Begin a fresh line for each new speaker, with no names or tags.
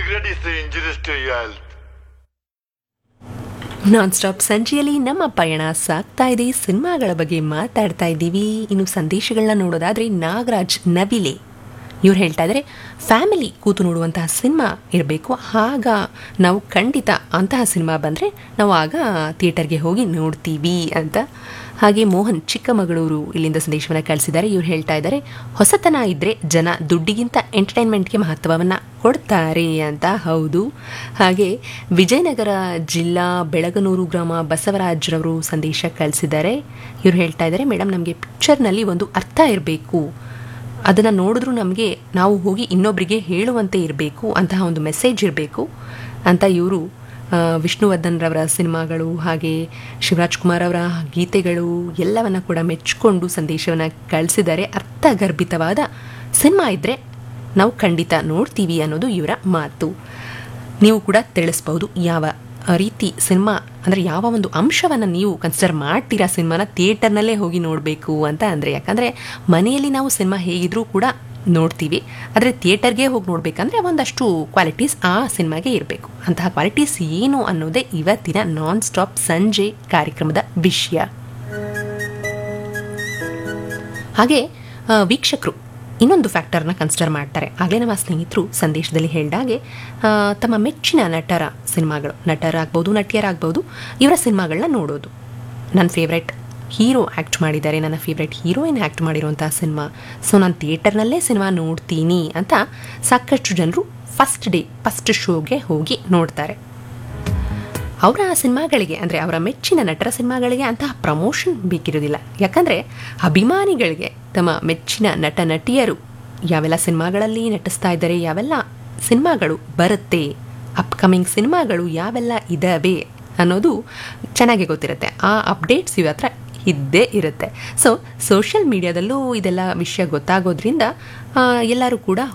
cigarette is injurious to your health.
Nonstop ಸಂಜೆಯಲ್ಲಿ ನಮ್ಮ ಪಯಣ ಸಾಗ್ತಾ ಇದೆ ಸಿನಿಮಾಗಳ ಬಗ್ಗೆ ಮಾತಾಡ್ತಾ ಇದ್ದೀವಿ ಇನ್ನು ಸಂದೇಶಗಳನ್ನ ನೋಡೋದಾದ್ರೆ ನಾಗರಾಜ್ ನವಿಲೆ ಇವ್ರು ಹೇಳ್ತಾ ಇದ್ದಾರೆ ಫ್ಯಾಮಿಲಿ ಕೂತು ನೋಡುವಂತಹ ಸಿನಿಮಾ ಇರಬೇಕು ಆಗ ನಾವು ಖಂಡಿತ ಅಂತಹ ಸಿನಿಮಾ ಬಂದರೆ ನಾವು ಆಗ ಥಿಯೇಟರ್ಗೆ ಹೋಗಿ ನೋಡ್ತೀವಿ ಅಂತ ಹಾಗೆ ಮೋಹನ್ ಚಿಕ್ಕಮಗಳೂರು ಇಲ್ಲಿಂದ ಸಂದೇಶವನ್ನು ಕಳಿಸಿದ್ದಾರೆ ಇವ್ರು ಹೇಳ್ತಾ ಇದ್ದಾರೆ ಹೊಸತನ ಇದ್ದರೆ ಜನ ದುಡ್ಡಿಗಿಂತ ಎಂಟರ್ಟೈನ್ಮೆಂಟ್ಗೆ ಮಹತ್ವವನ್ನು ಕೊಡ್ತಾರೆ ಅಂತ ಹೌದು ಹಾಗೆ ವಿಜಯನಗರ ಜಿಲ್ಲಾ ಬೆಳಗನೂರು ಗ್ರಾಮ ಬಸವರಾಜ್ರವರು ಸಂದೇಶ ಕಳಿಸಿದ್ದಾರೆ ಇವ್ರು ಹೇಳ್ತಾ ಇದ್ದಾರೆ ಮೇಡಮ್ ನಮಗೆ ಪಿಕ್ಚರ್ನಲ್ಲಿ ಒಂದು ಅರ್ಥ ಇರಬೇಕು ಅದನ್ನು ನೋಡಿದ್ರೂ ನಮಗೆ ನಾವು ಹೋಗಿ ಇನ್ನೊಬ್ಬರಿಗೆ ಹೇಳುವಂತೆ ಇರಬೇಕು ಅಂತಹ ಒಂದು ಮೆಸೇಜ್ ಇರಬೇಕು ಅಂತ ಇವರು ವಿಷ್ಣುವರ್ಧನ್ ರವರ ಸಿನಿಮಾಗಳು ಹಾಗೆ ಶಿವರಾಜ್ ಕುಮಾರ್ ಅವರ ಗೀತೆಗಳು ಎಲ್ಲವನ್ನ ಕೂಡ ಮೆಚ್ಚಿಕೊಂಡು ಸಂದೇಶವನ್ನು ಕಳಿಸಿದ್ದಾರೆ ಅರ್ಥಗರ್ಭಿತವಾದ ಸಿನಿಮಾ ಇದ್ದರೆ ನಾವು ಖಂಡಿತ ನೋಡ್ತೀವಿ ಅನ್ನೋದು ಇವರ ಮಾತು ನೀವು ಕೂಡ ತಿಳಿಸ್ಬಹುದು ಯಾವ ರೀತಿ ಸಿನಿಮಾ ಅಂದರೆ ಯಾವ ಒಂದು ಅಂಶವನ್ನು ನೀವು ಕನ್ಸಿಡರ್ ಮಾಡ್ತೀರಾ ಸಿನಿಮಾನ ಥಿಯೇಟರ್ನಲ್ಲೇ ಹೋಗಿ ನೋಡಬೇಕು ಅಂತ ಅಂದರೆ ಯಾಕಂದರೆ ಮನೆಯಲ್ಲಿ ನಾವು ಸಿನಿಮಾ ಹೇಗಿದ್ರೂ ಕೂಡ ನೋಡ್ತೀವಿ ಆದರೆ ಥಿಯೇಟರ್ಗೆ ಹೋಗಿ ನೋಡಬೇಕಂದ್ರೆ ಒಂದಷ್ಟು ಕ್ವಾಲಿಟೀಸ್ ಆ ಸಿನಿಮಾಗೆ ಇರಬೇಕು ಅಂತಹ ಕ್ವಾಲಿಟೀಸ್ ಏನು ಅನ್ನೋದೇ ಇವತ್ತಿನ ನಾನ್ ಸ್ಟಾಪ್ ಸಂಜೆ ಕಾರ್ಯಕ್ರಮದ ವಿಷಯ ಹಾಗೆ ಆ, ವೀಕ್ಷಕರು ಇನ್ನೊಂದು ಫ್ಯಾಕ್ಟರ್ನ ಕನ್ಸಿಡರ್ ಮಾಡ್ತಾರೆ ಆಗಲೇ ನಮ್ಮ ಸ್ನೇಹಿತರು ಸಂದೇಶದಲ್ಲಿ ಹೇಳಿದಾಗೆ ಆ, ತಮ್ಮ ಮೆಚ್ಚಿನ ನಟರ ಸಿನಿಮಾಗಳು ನಟರಾಗ್ಬೋದು ನಟಿಯರಾಗ್ಬೋದು ಇವರ ಸಿನಿಮಾಗಳನ್ನ ನೋಡೋದು ನನ್ನ ಫೇವ್ರೆಟ್ ಹೀರೋ ಆ್ಯಕ್ಟ್ ಮಾಡಿದ್ದಾರೆ ನನ್ನ ಫೇವ್ರೆಟ್ ಹೀರೋಯಿನ್ ಆ್ಯಕ್ಟ್ ಮಾಡಿರುವಂಥ ಸಿನಿಮಾ ಸೊ ನಾನು ಥಿಯೇಟರ್ನಲ್ಲೇ ಸಿನಿಮಾ ನೋಡ್ತೀನಿ ಅಂತ ಸಾಕಷ್ಟು ಜನರು ಫಸ್ಟ್ ಡೇ ಫಸ್ಟ್ ಶೋಗೆ ಹೋಗಿ ನೋಡ್ತಾರೆ ಅವರ ಸಿನಿಮಾಗಳಿಗೆ ಅಂದರೆ ಅವರ ಮೆಚ್ಚಿನ ನಟರ ಸಿನಿಮಾಗಳಿಗೆ ಅಂತಹ ಪ್ರಮೋಷನ್ ಬೇಕಿರೋದಿಲ್ಲ ಯಾಕಂದರೆ ಅಭಿಮಾನಿಗಳಿಗೆ ತಮ್ಮ ಮೆಚ್ಚಿನ ನಟ ನಟಿಯರು ಯಾವೆಲ್ಲ ಸಿನಿಮಾಗಳಲ್ಲಿ ನಟಿಸ್ತಾ ಇದ್ದಾರೆ ಯಾವೆಲ್ಲ ಸಿನಿಮಾಗಳು ಬರುತ್ತೆ ಅಪ್ಕಮಿಂಗ್ ಸಿನಿಮಾಗಳು ಯಾವೆಲ್ಲ ಇದ್ದಾವೆ ಅನ್ನೋದು ಚೆನ್ನಾಗಿ ಗೊತ್ತಿರುತ್ತೆ ಆ ಅಪ್ಡೇಟ್ಸ್ ಇವ ಹತ್ರ ಇದ್ದೇ ಇರುತ್ತೆ ಸೊ ಸೋಷಿಯಲ್ ಮೀಡಿಯಾದಲ್ಲೂ ಇದೆಲ್ಲ ವಿಷಯ ಗೊತ್ತಾಗೋದ್ರಿಂದ ಆ, ಎಲ್ಲರೂ ಕೂಡ